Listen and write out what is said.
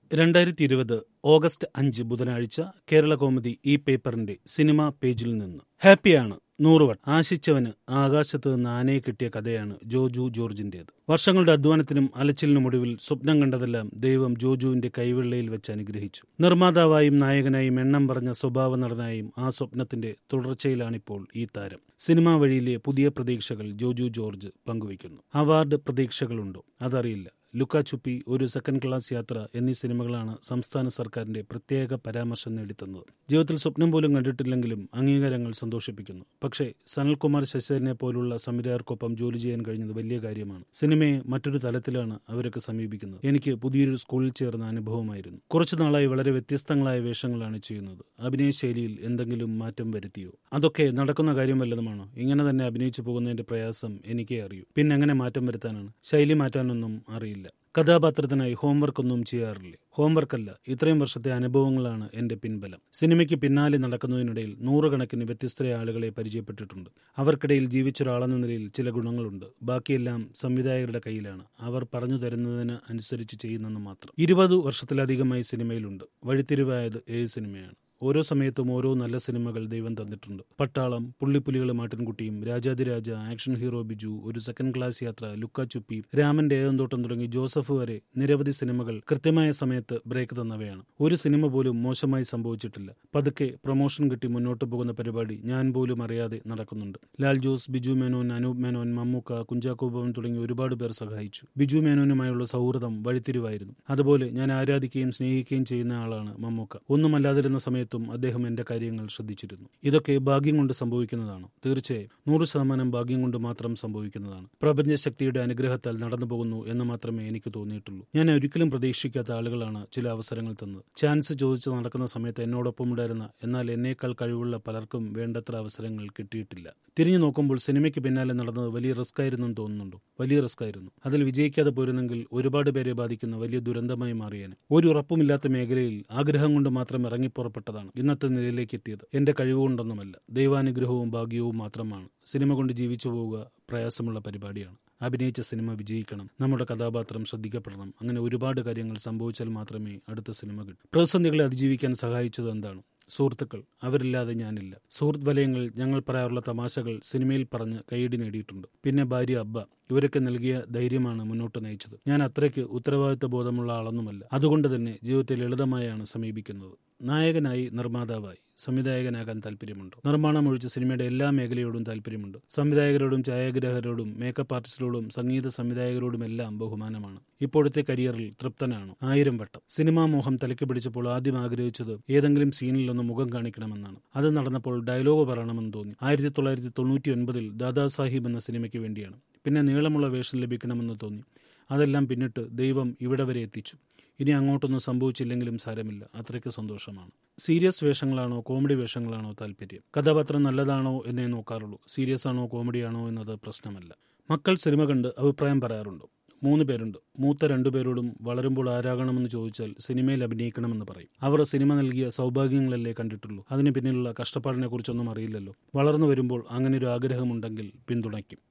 രണ്ടായിരത്തി ഇരുപത് ഓഗസ്റ്റ് അഞ്ച് ബുധനാഴ്ച കേരള കോമഡി ഈ പേപ്പറിന്റെ സിനിമാ പേജിൽ നിന്ന് ഹാപ്പിയാണ് നൂറുവട്ട് ആശിച്ചവന് ആകാശത്ത് നിന്ന് ആനയെ കിട്ടിയ കഥയാണ് ജോജു ജോർജിന്റേത് വർഷങ്ങളുടെ അധ്വാനത്തിനും അലച്ചിലിനുമൊടുവിൽ സ്വപ്നം കണ്ടതെല്ലാം ദൈവം ജോജുവിന്റെ കൈവെള്ളയിൽ വെച്ച് അനുഗ്രഹിച്ചു നിർമ്മാതാവായും നായകനായും എണ്ണം പറഞ്ഞ സ്വഭാവ നടനായും ആ സ്വപ്നത്തിന്റെ തുടർച്ചയിലാണിപ്പോൾ ഈ താരം സിനിമാ വഴിയിലെ പുതിയ പ്രതീക്ഷകൾ ജോജു ജോർജ് പങ്കുവയ്ക്കുന്നു അവാർഡ് പ്രതീക്ഷകളുണ്ടോ അതറിയില്ല ലുക്ക ചുപ്പി ഒരു സെക്കൻഡ് ക്ലാസ് യാത്ര എന്നീ സിനിമകളാണ് സംസ്ഥാന സർക്കാരിന്റെ പ്രത്യേക പരാമർശം നേടിത്തന്നത് ജീവിതത്തിൽ സ്വപ്നം പോലും കണ്ടിട്ടില്ലെങ്കിലും അംഗീകാരങ്ങൾ സന്തോഷിപ്പിക്കുന്നു പക്ഷേ സനൽകുമാർ ശശിധരനെ പോലുള്ള സംവിധായകർക്കൊപ്പം ജോലി ചെയ്യാൻ കഴിഞ്ഞത് വലിയ കാര്യമാണ് സിനിമയെ മറ്റൊരു തലത്തിലാണ് അവരൊക്കെ സമീപിക്കുന്നത് എനിക്ക് പുതിയൊരു സ്കൂളിൽ ചേർന്ന അനുഭവമായിരുന്നു കുറച്ചു നാളായി വളരെ വ്യത്യസ്തങ്ങളായ വേഷങ്ങളാണ് ചെയ്യുന്നത് അഭിനയ ശൈലിയിൽ എന്തെങ്കിലും മാറ്റം വരുത്തിയോ അതൊക്കെ നടക്കുന്ന കാര്യം വല്ലതുമാണോ ഇങ്ങനെ തന്നെ അഭിനയിച്ചു പോകുന്നതിന്റെ പ്രയാസം എനിക്കേ അറിയൂ പിന്നെ എങ്ങനെ മാറ്റം വരുത്താനാണ് ശൈലി മാറ്റാനൊന്നും അറിയില്ല കഥാപാത്രത്തിനായി ഹോംവർക്ക് ഒന്നും ചെയ്യാറില്ലേ ഹോംവർക്കല്ല ഇത്രയും വർഷത്തെ അനുഭവങ്ങളാണ് എന്റെ പിൻബലം സിനിമയ്ക്ക് പിന്നാലെ നടക്കുന്നതിനിടയിൽ നൂറുകണക്കിന് വ്യത്യസ്തരായ ആളുകളെ പരിചയപ്പെട്ടിട്ടുണ്ട് അവർക്കിടയിൽ ജീവിച്ചൊരാളെന്ന നിലയിൽ ചില ഗുണങ്ങളുണ്ട് ബാക്കിയെല്ലാം സംവിധായകരുടെ കയ്യിലാണ് അവർ പറഞ്ഞു തരുന്നതിന് അനുസരിച്ച് ചെയ്യുന്നെന്ന് മാത്രം ഇരുപത് വർഷത്തിലധികമായി സിനിമയിലുണ്ട് വഴിത്തിരിവായത് ഏഴ് സിനിമയാണ് ഓരോ സമയത്തും ഓരോ നല്ല സിനിമകൾ ദൈവം തന്നിട്ടുണ്ട് പട്ടാളം പുള്ളിപ്പുലികളും മാട്ടിൻകുട്ടിയും രാജാതിരാജ ആക്ഷൻ ഹീറോ ബിജു ഒരു സെക്കൻഡ് ക്ലാസ് യാത്ര ലുക്ക ചുപ്പി രാമന്റെ ഏതന്തോട്ടം തുടങ്ങി ജോസഫ് വരെ നിരവധി സിനിമകൾ കൃത്യമായ സമയത്ത് ബ്രേക്ക് തന്നവയാണ് ഒരു സിനിമ പോലും മോശമായി സംഭവിച്ചിട്ടില്ല പതുക്കെ പ്രൊമോഷൻ കിട്ടി മുന്നോട്ട് പോകുന്ന പരിപാടി ഞാൻ പോലും അറിയാതെ നടക്കുന്നുണ്ട് ലാൽ ജോസ് ബിജു മേനോൻ അനൂപ് മേനോൻ മമ്മൂക്ക കുഞ്ചാക്കോ ഭവൻ തുടങ്ങി ഒരുപാട് പേർ സഹായിച്ചു ബിജു മേനോനുമായുള്ള സൗഹൃദം വഴിത്തിരിവായിരുന്നു അതുപോലെ ഞാൻ ആരാധിക്കുകയും സ്നേഹിക്കുകയും ചെയ്യുന്ന ആളാണ് മമ്മൂക്ക ഒന്നുമല്ലാതിരുന്ന സമയത്ത് സമയത്തും അദ്ദേഹം എന്റെ കാര്യങ്ങൾ ശ്രദ്ധിച്ചിരുന്നു ഇതൊക്കെ ഭാഗ്യം കൊണ്ട് സംഭവിക്കുന്നതാണ് തീർച്ചയായും നൂറ് ശതമാനം ഭാഗ്യം കൊണ്ട് മാത്രം സംഭവിക്കുന്നതാണ് പ്രപഞ്ചശക്തിയുടെ അനുഗ്രഹത്താൽ നടന്നു പോകുന്നു എന്ന് മാത്രമേ എനിക്ക് തോന്നിയിട്ടുള്ളൂ ഞാൻ ഒരിക്കലും പ്രതീക്ഷിക്കാത്ത ആളുകളാണ് ചില അവസരങ്ങൾ തന്നത് ചാൻസ് ചോദിച്ച് നടക്കുന്ന സമയത്ത് എന്നോടൊപ്പം ഉണ്ടായിരുന്ന എന്നാൽ എന്നേക്കാൾ കഴിവുള്ള പലർക്കും വേണ്ടത്ര അവസരങ്ങൾ കിട്ടിയിട്ടില്ല തിരിഞ്ഞു നോക്കുമ്പോൾ സിനിമയ്ക്ക് പിന്നാലെ നടന്നത് വലിയ റിസ്ക് ആയിരുന്നെന്ന് തോന്നുന്നുണ്ടോ വലിയ റിസ്ക് ആയിരുന്നു അതിൽ വിജയിക്കാതെ പോരുന്നെങ്കിൽ ഒരുപാട് പേരെ ബാധിക്കുന്ന വലിയ ദുരന്തമായി മാറിയേനെ ഒരു ഉറപ്പുമില്ലാത്ത മേഖലയിൽ ആഗ്രഹം കൊണ്ട് മാത്രം ഇറങ്ങിപ്പുറപ്പെട്ടതാണ് ഇന്നത്തെ നിലയിലേക്ക് എത്തിയത് എന്റെ കഴിവുകൊണ്ടൊന്നുമല്ല ദൈവാനുഗ്രഹവും ഭാഗ്യവും മാത്രമാണ് സിനിമ കൊണ്ട് ജീവിച്ചു പോവുക പ്രയാസമുള്ള പരിപാടിയാണ് അഭിനയിച്ച സിനിമ വിജയിക്കണം നമ്മുടെ കഥാപാത്രം ശ്രദ്ധിക്കപ്പെടണം അങ്ങനെ ഒരുപാട് കാര്യങ്ങൾ സംഭവിച്ചാൽ മാത്രമേ അടുത്ത സിനിമ കിട്ടൂ പ്രതിസന്ധികളെ അതിജീവിക്കാൻ സഹായിച്ചത് എന്താണ് സുഹൃത്തുക്കൾ അവരില്ലാതെ ഞാനില്ല സുഹൃത്ത് വലയങ്ങൾ ഞങ്ങൾ പറയാറുള്ള തമാശകൾ സിനിമയിൽ പറഞ്ഞ് കൈയടി നേടിയിട്ടുണ്ട് പിന്നെ ഭാര്യ അബ്ബ ഇവരൊക്കെ നൽകിയ ധൈര്യമാണ് മുന്നോട്ട് നയിച്ചത് ഞാൻ അത്രയ്ക്ക് ഉത്തരവാദിത്വ ബോധമുള്ള ആളൊന്നുമല്ല അതുകൊണ്ട് തന്നെ ജീവിതത്തെ ലളിതമായാണ് സമീപിക്കുന്നത് നായകനായി നിർമ്മാതാവായി സംവിധായകനാകാൻ താല്പര്യമുണ്ട് നിർമ്മാണം ഒഴിച്ച് സിനിമയുടെ എല്ലാ മേഖലയോടും താല്പര്യമുണ്ട് സംവിധായകരോടും ഛായാഗ്രാഹകരോടും മേക്കപ്പ് ആർട്ടിസ്റ്റുകളോടും സംഗീത സംവിധായകരോടും എല്ലാം ബഹുമാനമാണ് ഇപ്പോഴത്തെ കരിയറിൽ തൃപ്തനാണ് ആയിരം വട്ടം സിനിമാ മോഹം തലയ്ക്ക് പിടിച്ചപ്പോൾ ആദ്യം ആഗ്രഹിച്ചത് ഏതെങ്കിലും സീനിലൊന്ന് മുഖം കാണിക്കണമെന്നാണ് അത് നടന്നപ്പോൾ ഡയലോഗ് പറയണമെന്ന് തോന്നി ആയിരത്തി തൊള്ളായിരത്തി തൊണ്ണൂറ്റി ഒൻപതിൽ ദാദാ സാഹിബ് എന്ന സിനിമയ്ക്ക് വേണ്ടിയാണ് പിന്നെ നീളമുള്ള വേഷം ലഭിക്കണമെന്ന് തോന്നി അതെല്ലാം പിന്നിട്ട് ദൈവം ഇവിടെ വരെ എത്തിച്ചു ഇനി അങ്ങോട്ടൊന്നും സംഭവിച്ചില്ലെങ്കിലും സാരമില്ല അത്രയ്ക്ക് സന്തോഷമാണ് സീരിയസ് വേഷങ്ങളാണോ കോമഡി വേഷങ്ങളാണോ താല്പര്യം കഥാപാത്രം നല്ലതാണോ എന്നേ നോക്കാറുള്ളൂ സീരിയസ് ആണോ കോമഡിയാണോ എന്നത് പ്രശ്നമല്ല മക്കൾ സിനിമ കണ്ട് അഭിപ്രായം പറയാറുണ്ടോ മൂന്ന് പേരുണ്ട് മൂത്ത രണ്ടുപേരോടും വളരുമ്പോൾ ആരാകണമെന്ന് ചോദിച്ചാൽ സിനിമയിൽ അഭിനയിക്കണമെന്ന് പറയും അവർ സിനിമ നൽകിയ സൗഭാഗ്യങ്ങളല്ലേ കണ്ടിട്ടുള്ളൂ അതിന് പിന്നിലുള്ള കഷ്ടപ്പാടിനെ കുറിച്ചൊന്നും അറിയില്ലല്ലോ വളർന്നു വരുമ്പോൾ അങ്ങനെ ഒരു ആഗ്രഹമുണ്ടെങ്കിൽ പിന്തുണയ്ക്കും